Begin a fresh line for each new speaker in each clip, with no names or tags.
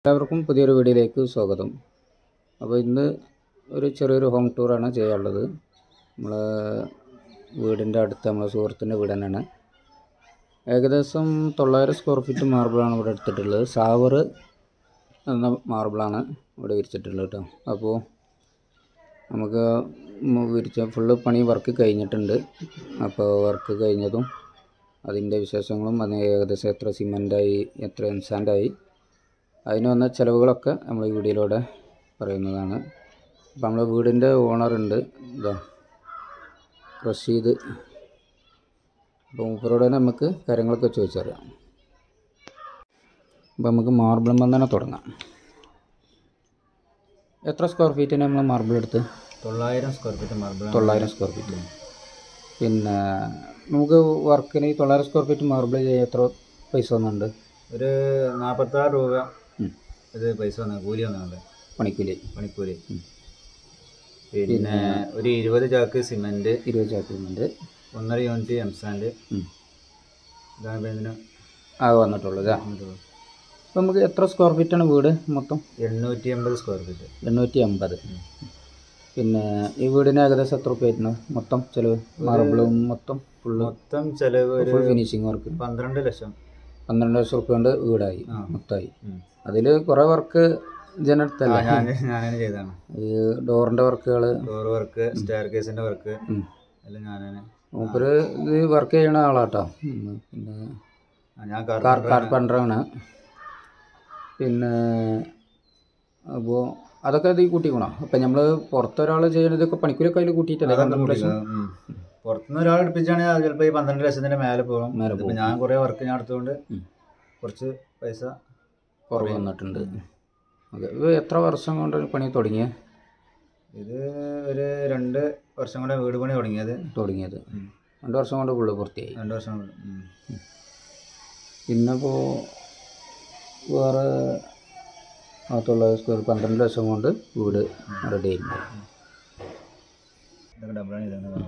എല്ലാവർക്കും പുതിയൊരു വീഡിയോയിലേക്ക് സ്വാഗതം അപ്പോൾ ഇന്ന് ഒരു ചെറിയൊരു ഹോം ടൂറാണ് ചെയ്യാനുള്ളത് നമ്മൾ വീടിൻ്റെ അടുത്ത് നമ്മളെ സുഹൃത്തിൻ്റെ വീട് തന്നെയാണ് ഏകദേശം തൊള്ളായിരം സ്ക്വയർ ഫീറ്റ് മാർബിളാണ് ഇവിടെ എടുത്തിട്ടുള്ളത് സാവർ എന്ന മാർബിളാണ് ഇവിടെ വിരിച്ചിട്ടുള്ളത് കേട്ടോ അപ്പോൾ നമുക്ക് മ് വിരിച്ച ഫുള്ള് പണി വർക്ക് കഴിഞ്ഞിട്ടുണ്ട് അപ്പോൾ വർക്ക് കഴിഞ്ഞതും അതിൻ്റെ വിശേഷങ്ങളും അതിന് ഏകദേശം എത്ര സിമൻ്റായി എത്ര എൻസാൻഡായി അതിന് വന്ന ചിലവുകളൊക്കെ നമ്മൾ ഈ വീഡിയോയിലൂടെ പറയുന്നതാണ് അപ്പോൾ നമ്മളെ വീടിൻ്റെ ഓണർ ഉണ്ട് ഇതാ റഷീദ് അപ്പോൾ മൂപ്പരോട് തന്നെ നമുക്ക് കാര്യങ്ങളൊക്കെ ചോദിച്ചറിയാം അപ്പോൾ നമുക്ക് മാർബിൾ തന്നെ തുടങ്ങാം എത്ര സ്ക്വയർ ഫീറ്റിന് നമ്മൾ മാർബിൾ എടുത്ത്
തൊള്ളായിരം സ്ക്വയർ ഫീറ്റ് മാർബിൾ
തൊള്ളായിരം സ്ക്വയർ ഫീറ്റ് പിന്നെ നമുക്ക് വർക്കിന് ഈ തൊള്ളായിരം സ്ക്വയർ ഫീറ്റ് മാർബിൾ ചെയ്യാൻ എത്ര പൈസ വന്നുണ്ട്
ഒരു നാൽപ്പത്താറ് രൂപ
ഉം.
ഇത് പൈസ വന്ന കൂലി വന്നുണ്ട്
പണിക്കൂലി
പണിക്കൂലി പിന്നെ ഒരു ഇരുപത് ചാക്ക് സിമെന്റ്
ഇരുപത് ചാക്കുന്നുണ്ട്
ഒന്നര യൂണിറ്റ് എംസാൻഡ് ഇതാണ് ഇപ്പം ഇതിന്
ആ വന്നിട്ടുള്ളത് അപ്പോൾ നമുക്ക് എത്ര സ്ക്വയർ ഫീറ്റാണ് വീട് മൊത്തം
എണ്ണൂറ്റി എൺപത് സ്ക്വയർ ഫീറ്റ്
എണ്ണൂറ്റി അമ്പത് പിന്നെ ഈ വീടിന് ഏകദേശം എത്ര രൂപ ആയിരുന്നു മൊത്തം ചിലവ് മാർബിളും മൊത്തം ഫുള്ള്
മൊത്തം ചെലവ് ഒരു
ഫുൾ ഫിനിഷിങ് വർക്ക്
പന്ത്രണ്ട് ലക്ഷം
പന്ത്രണ്ട് ലക്ഷം റുപ്യ കൊണ്ട് വീടായി
ആ.
മൊത്തമായി
ഉം.
അതിൽ കുറേ വർക്ക്
ആ,
ജനടുത്തല്ല
ഞാൻ ഞാനാണ് ചെയ്തതാണ്
ഈ ഡോറിൻ്റെ വർക്കുകൾ
ഡോർ വർക്ക് സ്റ്റെയർ കേസിന്റെ വർക്ക് എല്ലാം ഞാനാണ്
മൂപ്പര് ഇത് വർക്ക് ചെയ്യണ ആളാട്ടോ ഉം. പിന്നെ
ആ, ഞാൻ
കാർ
കാർപ്പൻ്റർ
കാർപ്പൻ്ററാണ് പിന്നെ അപ്പോൾ അതൊക്കെ ഇത് കൂട്ടിക്കണോ അപ്പം നമ്മൾ പുറത്തൊരാൾ ചെയ്യണതൊക്കെ പണിക്കൂലൊക്കെ അതിൽ കൂട്ടിയിട്ടല്ലേ പന്ത്രണ്ട് ലക്ഷം
പുറത്തുനിന്ന് ഒരാൾ എടുപ്പിച്ചാണെങ്കിൽ ചിലപ്പോൾ ഈ പന്ത്രണ്ട് ലക്ഷത്തിന്റെ മേലെ പോകും
മേലെ
ഇതിപ്പോൾ ഞാൻ കുറേ വർക്ക് ഞാൻ എടുത്തുകൊണ്ട്
ഉം.
കുറച്ച് പൈസ
കുറവ് വന്നിട്ടുണ്ട് ഓക്കെ ഇത് എത്ര വർഷം കൊണ്ട് പണി തുടങ്ങിയ
ഇത് ഒരു രണ്ട് വർഷം കൂടെ വീട് പണി തുടങ്ങിയത്
തുടങ്ങിയത്
ഉം.
രണ്ട് വർഷം കൊണ്ട് ഫുള്ള് പൂർത്തിയായി
രണ്ട് വർഷം കൊണ്ട് ഉം.
പിന്നെ ഇപ്പോൾ വേറെ ആ തൊള്ളായിരം സ്ക്വയർ പന്ത്രണ്ട് ലക്ഷം കൊണ്ട് വീട് റെഡി ആയിട്ടുണ്ട്
ഇതൊക്കെ ഡബിളാണ് ഇതാണ്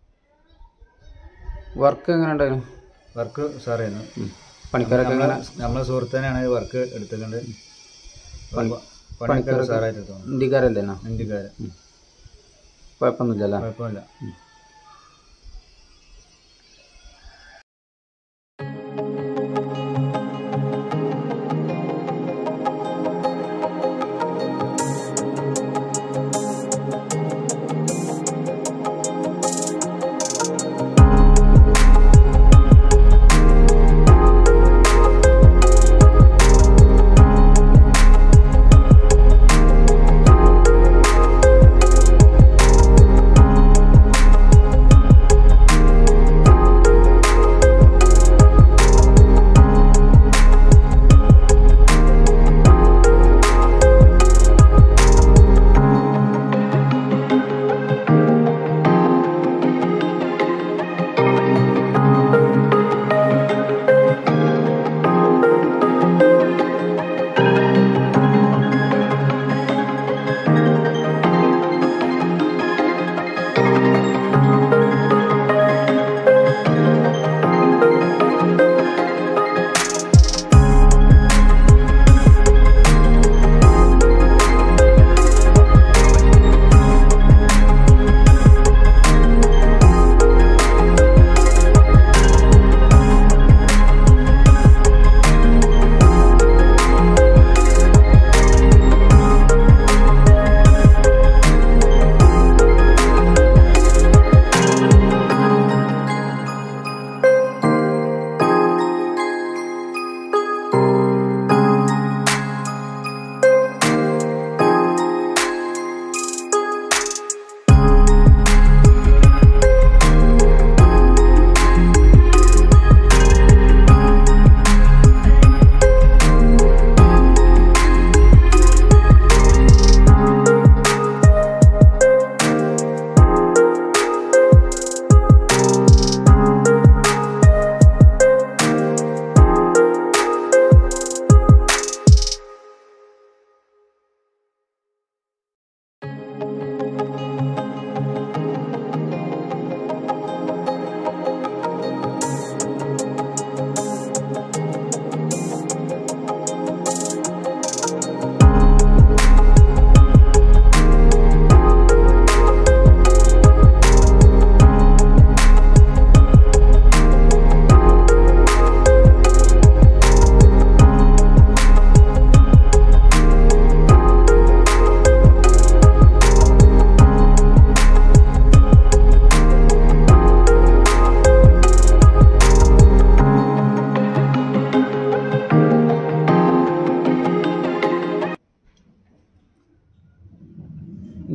വർക്ക് എങ്ങനെ ഉണ്ടായിരുന്നു
വർക്ക് ഉഷാറായിരുന്നു
പണിക്കാരൊക്കെ എങ്ങനെ
നമ്മളെ സുഹൃത്തിനാണ് ഈ വർക്ക് എടുത്തുകൊണ്ട് പണിക്കാർ ഉഷാറായിട്ട് എടുത്തു
ഹിന്ദിക്കാരല്ലേ എന്നാ
ഹിന്ദിക്കാർ
കുഴപ്പമൊന്നുമില്ലല്ലോ
കുഴപ്പമില്ല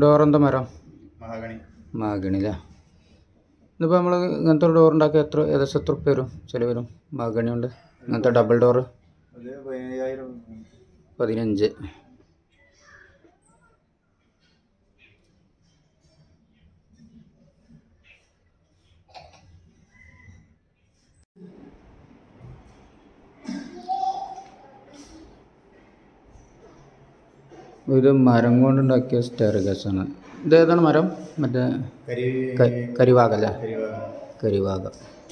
ഡോറെന്താ മരം
മഹാഗണി
മാഗണിയില്ല ഇതിപ്പോൾ നമ്മൾ ഇങ്ങനത്തെ ഒരു ഡോർ ഉണ്ടാക്കിയ എത്ര ഏകദേശം എത്ര ഉറുപ്പ്യ വരും ചില വരും മാഗണി കൊണ്ട് ഇങ്ങനത്തെ ഡബിൾ ഡോറ്
അത് പതിനയ്യായിരം
പതിനഞ്ച് ഇത് മരം കൊണ്ടുണ്ടാക്കിയ സ്റ്റെയർ ആണ് ഇത് ഏതാണ് മരം മറ്റേ
കരി
ക- കരിവാകല്ലേ
കരിവാ
കരിവാക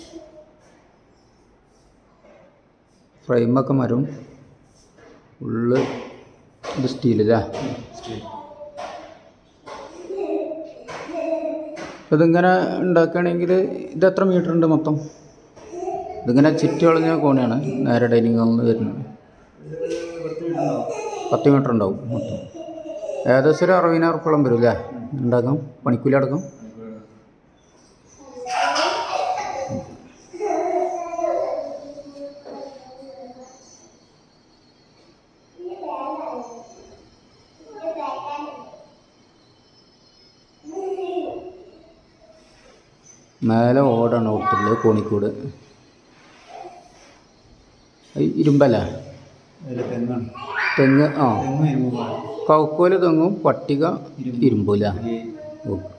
ഫ്രെയിമൊക്കെ മരം ഉള്ള് ഇത് സ്റ്റീലില്ലേ
സ്റ്റീൽ
ഇതിങ്ങനെ ഉണ്ടാക്കുകയാണെങ്കിൽ ഇത് എത്ര മീറ്റർ ഉണ്ട് മൊത്തം ഇതിങ്ങനെ ചുറ്റി വളഞ്ഞ കോണിയാണ് നേരെ ഡൈനിങ് ഹാളിൽ നിന്ന് വരുന്നത് പത്ത് മീറ്റർ ഉണ്ടാവും മൊത്തം ഏകദേശം ഒരു അറുപതിനായിരം ഉറുപ്പോളം വരും അല്ലേ ഉണ്ടാക്കാം പണിക്കൂലി അടക്കം മേലെ ഓടാണ് കൊടുത്തുള്ളത് കോണിക്കൂട് അത് ഇരുമ്പല്ലേ
അതിൽ തെങ്ങാണ്
തെങ്ങ് ആ
തെങ്ങ് ഇരുമ്പ്
കൗക്കോല് തെങ്ങും പട്ടിക ഇരുമ്പൂല
ഈ
ഓക്കെ